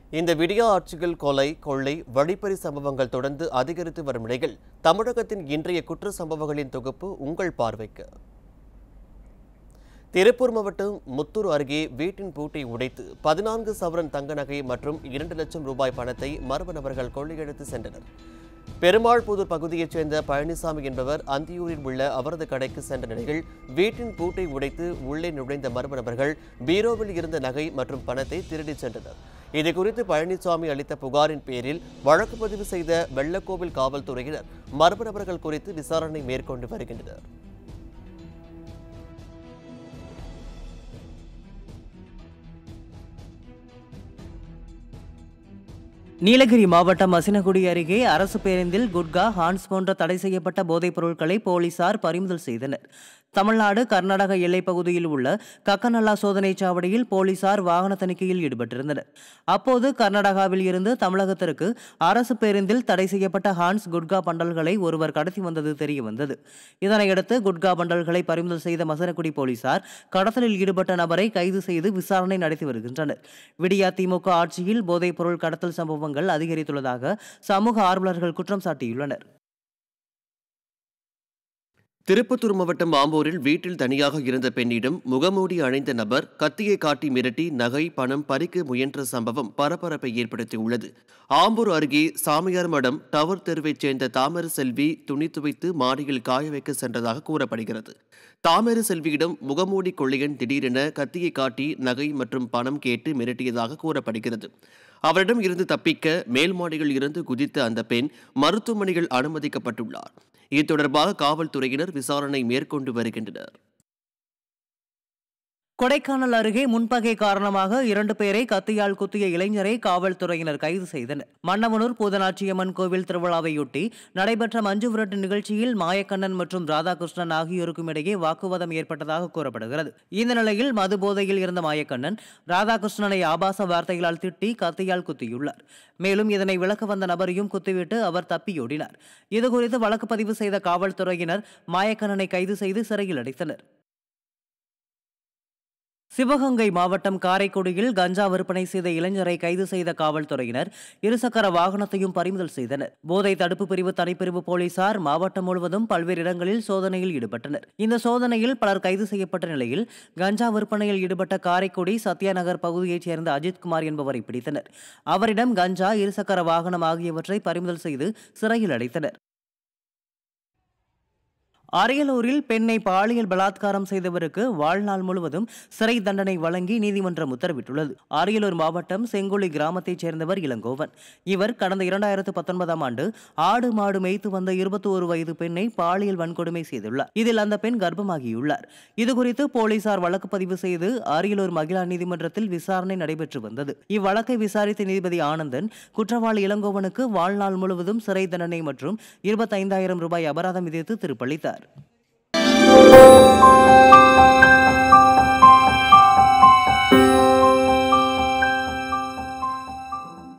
இந்த விடியா ஆட்சிகள் கொலை கொள்ளை வழிப்பறி சம்பவங்கள் தொடர்ந்து அதிகரித்து வரும் நிலையில் தமிழகத்தின் இன்றைய குற்ற சம்பவங்களின் தொகுப்பு உங்கள் பார்வைக்கு திருப்பூர் மாவட்டம் முத்தூர் அருகே வீட்டின் பூட்டை உடைத்து பதினான்கு சவரன் தங்க நகை மற்றும் இரண்டு லட்சம் ரூபாய் பணத்தை மர்ம நபர்கள் கொள்ளையடித்து சென்றனர் பெருமாள்புதூர் பகுதியைச் சேர்ந்த பழனிசாமி என்பவர் அந்தியூரில் உள்ள அவரது கடைக்கு சென்ற நிலையில் வீட்டின் பூட்டை உடைத்து உள்ளே நுழைந்த மர்ம நபர்கள் பீரோவில் இருந்த நகை மற்றும் பணத்தை திருடிச் சென்றனர் இதுகுறித்து பழனிசாமி அளித்த புகாரின் பேரில் வழக்கு பதிவு செய்த வெள்ளக்கோவில் காவல்துறையினர் மர்ம நபர்கள் குறித்து விசாரணை மேற்கொண்டு வருகின்றனர் நீலகிரி மாவட்டம் மசினகுடி அருகே அரசு பேருந்தில் குட்கா ஹான்ஸ் போன்ற தடை செய்யப்பட்ட போதைப் பொருட்களை போலீசார் பறிமுதல் செய்தனர் தமிழ்நாடு கர்நாடக எல்லைப் பகுதியில் உள்ள கக்கநல்லா சோதனைச் சாவடியில் போலீசார் வாகன தணிக்கையில் ஈடுபட்டிருந்தனர் அப்போது கர்நாடகாவில் இருந்து தமிழகத்திற்கு அரசு பேருந்தில் தடை செய்யப்பட்ட ஹான்ஸ் குட்கா பண்டல்களை ஒருவர் கடத்தி வந்தது தெரிய வந்தது இதனையடுத்து குட்கா பண்டல்களை பறிமுதல் செய்த மசனகுடி போலீசார் கடத்தலில் ஈடுபட்ட நபரை கைது செய்து விசாரணை நடத்தி வருகின்றனர் விடியா திமுக ஆட்சியில் போதைப் பொருள் கடத்தல் சம்பவங்கள் அதிகரித்துள்ளதாக சமூக ஆர்வலர்கள் குற்றம் சாட்டியுள்ளனர் திருப்பத்தூர் மாவட்டம் ஆம்பூரில் வீட்டில் தனியாக இருந்த பெண்ணிடம் முகமூடி அணிந்த நபர் கத்தியை காட்டி மிரட்டி நகை பணம் பறிக்க முயன்ற சம்பவம் பரபரப்பை ஏற்படுத்தியுள்ளது ஆம்பூர் அருகே சாமியார் மடம் டவர் தெருவைச் சேர்ந்த தாமர செல்வி துணி துவைத்து மாடியில் காய வைக்க சென்றதாக கூறப்படுகிறது தாமர செல்வியிடம் முகமூடி கொள்ளையன் திடீரென கத்தியை காட்டி நகை மற்றும் பணம் கேட்டு மிரட்டியதாக கூறப்படுகிறது அவரிடம் இருந்து தப்பிக்க மேல் மாடியில் இருந்து குதித்த அந்த பெண் மருத்துவமனையில் அனுமதிக்கப்பட்டுள்ளார் இது தொடர்பாக காவல்துறையினர் விசாரணை மேற்கொண்டு வருகின்றனர் கொடைக்கானல் அருகே முன்பகை காரணமாக இரண்டு பேரை கத்தியால் குத்திய இளைஞரை காவல்துறையினர் கைது செய்தனர் மன்னவனூர் பூதனாட்சியம்மன் கோவில் திருவிழாவையொட்டி நடைபெற்ற மஞ்சு விரட்டு நிகழ்ச்சியில் மாயக்கண்ணன் மற்றும் ராதாகிருஷ்ணன் ஆகியோருக்கும் இடையே வாக்குவாதம் ஏற்பட்டதாக கூறப்படுகிறது இந்த நிலையில் மது போதையில் இருந்த மாயக்கண்ணன் ராதாகிருஷ்ணனை ஆபாச வார்த்தைகளால் திட்டி கத்தியால் குத்தியுள்ளார் மேலும் இதனை விளக்க வந்த நபரையும் குத்திவிட்டு அவர் தப்பியோடினார் இதுகுறித்து வழக்கு பதிவு செய்த காவல்துறையினர் மாயக்கண்ணனை கைது செய்து சிறையில் அடைத்தனர் சிவகங்கை மாவட்டம் காரைக்குடியில் கஞ்சா விற்பனை செய்த இளைஞரை கைது செய்த காவல்துறையினர் இருசக்கர வாகனத்தையும் பறிமுதல் செய்தனர் போதை தடுப்பு பிரிவு தனிப்பிரிவு போலீசார் மாவட்டம் முழுவதும் பல்வேறு இடங்களில் சோதனையில் ஈடுபட்டனர் இந்த சோதனையில் பலர் கைது செய்யப்பட்ட நிலையில் கஞ்சா விற்பனையில் ஈடுபட்ட காரைக்குடி சத்யா நகர் பகுதியைச் சேர்ந்த அஜித்குமார் என்பவரை பிடித்தனர் அவரிடம் கஞ்சா இருசக்கர வாகனம் ஆகியவற்றை பறிமுதல் செய்து சிறையில் அடைத்தனர் அரியலூரில் பெண்ணை பாலியல் பலாத்காரம் செய்தவருக்கு வாழ்நாள் முழுவதும் சிறை தண்டனை வழங்கி நீதிமன்றம் உத்தரவிட்டுள்ளது அரியலூர் மாவட்டம் செங்குழி கிராமத்தைச் சேர்ந்தவர் இளங்கோவன் இவர் கடந்த இரண்டாயிரத்து பத்தொன்பதாம் ஆண்டு ஆடு மாடு மேய்த்து வந்த இருபத்தி ஒரு வயது பெண்ணை பாலியல் வன்கொடுமை செய்துள்ளார் இதில் அந்த பெண் கர்ப்பமாகியுள்ளார் இதுகுறித்து போலீசார் வழக்கு பதிவு செய்து அரியலூர் மகிழா நீதிமன்றத்தில் விசாரணை நடைபெற்று வந்தது இவ்வழக்கை விசாரித்த நீதிபதி ஆனந்தன் குற்றவாளி இளங்கோவனுக்கு வாழ்நாள் முழுவதும் சிறை தண்டனை மற்றும் இருபத்தைந்தாயிரம் ரூபாய் அபராதம் விதித்து தீர்ப்பளித்தார்